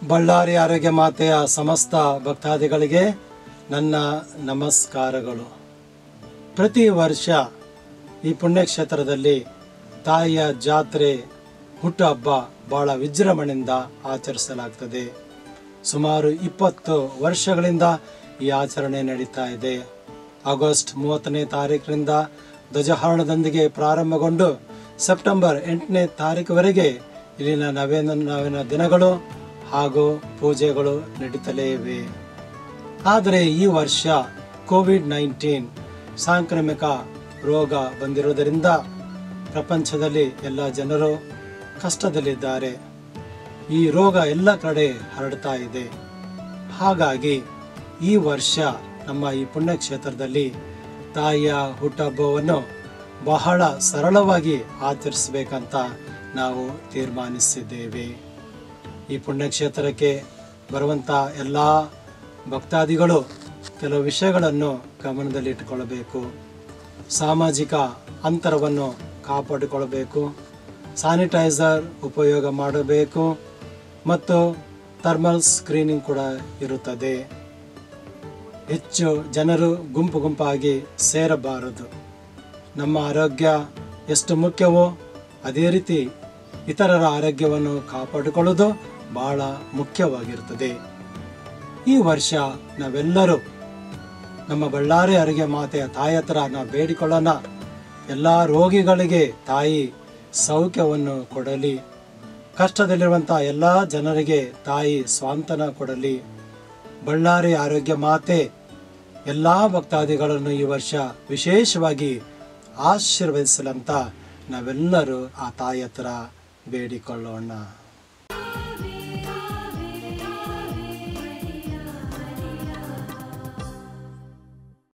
ಬಳ್ಳಾರಿ ಆರೋಗ್ಯ ಮಾತೆಯ ಸಮಸ್ತ ಭಕ್ತಾದಿಗಳಿಗೆ ನನ್ನ ನಮಸ್ಕಾರಗಳು ಪ್ರತಿ ವರ್ಷ ಈ ಪುಣ್ಯಕ್ಷೇತ್ರದಲ್ಲಿ ತಾಯಿಯ ಜಾತ್ರೆ ಹುಟ್ಟುಹಬ್ಬ ಬಹಳ ವಿಜೃಂಭಣೆಯಿಂದ ಆಚರಿಸಲಾಗ್ತದೆ ಸುಮಾರು ಇಪ್ಪತ್ತು ವರ್ಷಗಳಿಂದ ಈ ಆಚರಣೆ ನಡೀತಾ ಇದೆ ಆಗಸ್ಟ್ ಮೂವತ್ತನೇ ತಾರೀಕಿನಿಂದ ಧ್ವಜಾರೋಹಣದೊಂದಿಗೆ ಪ್ರಾರಂಭಗೊಂಡು ಸೆಪ್ಟೆಂಬರ್ ಎಂಟನೇ ತಾರೀಕುವರೆಗೆ ಇಲ್ಲಿನ ನವೇನ ನವೀನ ದಿನಗಳು ಹಾಗೂ ಪೂಜೆಗಳು ನಡೀತಲೇ ಇವೆ ಆದರೆ ಈ ವರ್ಷ ಕೋವಿಡ್ ನೈನ್ಟೀನ್ ಸಾಂಕ್ರಾಮಿಕ ರೋಗ ಬಂದಿರುವುದರಿಂದ ಪ್ರಪಂಚದಲ್ಲಿ ಎಲ್ಲ ಜನರು ಕಷ್ಟದಲ್ಲಿದ್ದಾರೆ ಈ ರೋಗ ಎಲ್ಲ ಕಡೆ ಹರಡ್ತಾ ಇದೆ ಹಾಗಾಗಿ ಈ ವರ್ಷ ನಮ್ಮ ಈ ಪುಣ್ಯಕ್ಷೇತ್ರದಲ್ಲಿ ತಾಯಿಯ ಹುಟ್ಟಹಬ್ಬವನ್ನು ಬಹಳ ಸರಳವಾಗಿ ಆಚರಿಸಬೇಕಂತ ನಾವು ತೀರ್ಮಾನಿಸಿದ್ದೇವೆ ಈ ಪುಣ್ಯಕ್ಷೇತ್ರಕ್ಕೆ ಬರುವಂಥ ಎಲ್ಲ ಭಕ್ತಾದಿಗಳು ಕೆಲವು ವಿಷಯಗಳನ್ನು ಗಮನದಲ್ಲಿಟ್ಟುಕೊಳ್ಳಬೇಕು ಸಾಮಾಜಿಕ ಅಂತರವನ್ನು ಕಾಪಾಡಿಕೊಳ್ಳಬೇಕು ಸ್ಯಾನಿಟೈಸರ್ ಉಪಯೋಗ ಮಾಡಬೇಕು ಮತ್ತು ಥರ್ಮಲ್ ಸ್ಕ್ರೀನಿಂಗ್ ಕೂಡ ಇರುತ್ತದೆ ಹೆಚ್ಚು ಜನರು ಗುಂಪು ಗುಂಪಾಗಿ ಸೇರಬಾರದು ನಮ್ಮ ಆರೋಗ್ಯ ಎಷ್ಟು ಮುಖ್ಯವೋ ಅದೇ ರೀತಿ ಇತರರ ಆರೋಗ್ಯವನ್ನು ಕಾಪಾಡಿಕೊಳ್ಳುವುದು ಬಹಳ ಮುಖ್ಯವಾಗಿರುತ್ತದೆ ಈ ವರ್ಷ ನಾವೆಲ್ಲರೂ ನಮ್ಮ ಬಳ್ಳಾರಿ ಆರೋಗ್ಯ ಮಾತೆಯ ತಾಯಿ ಹತ್ರ ನಾವು ಬೇಡಿಕೊಳ್ಳೋಣ ಎಲ್ಲ ರೋಗಿಗಳಿಗೆ ತಾಯಿ ಸೌಖ್ಯವನ್ನು ಕೊಡಲಿ ಕಷ್ಟದಲ್ಲಿರುವಂಥ ಎಲ್ಲ ಜನರಿಗೆ ತಾಯಿ ಸ್ವಾಂತನ ಕೊಡಲಿ ಬಳ್ಳಾರಿ ಆರೋಗ್ಯ ಮಾತೆ ಎಲ್ಲ ಭಕ್ತಾದಿಗಳನ್ನು ಈ ವರ್ಷ ವಿಶೇಷವಾಗಿ ಆಶೀರ್ವದಿಸಲಂತ ನಾವೆಲ್ಲರೂ ಆ ತಾಯಿ ಹತ್ರ ಬೇಡಿಕೊಳ್ಳೋಣ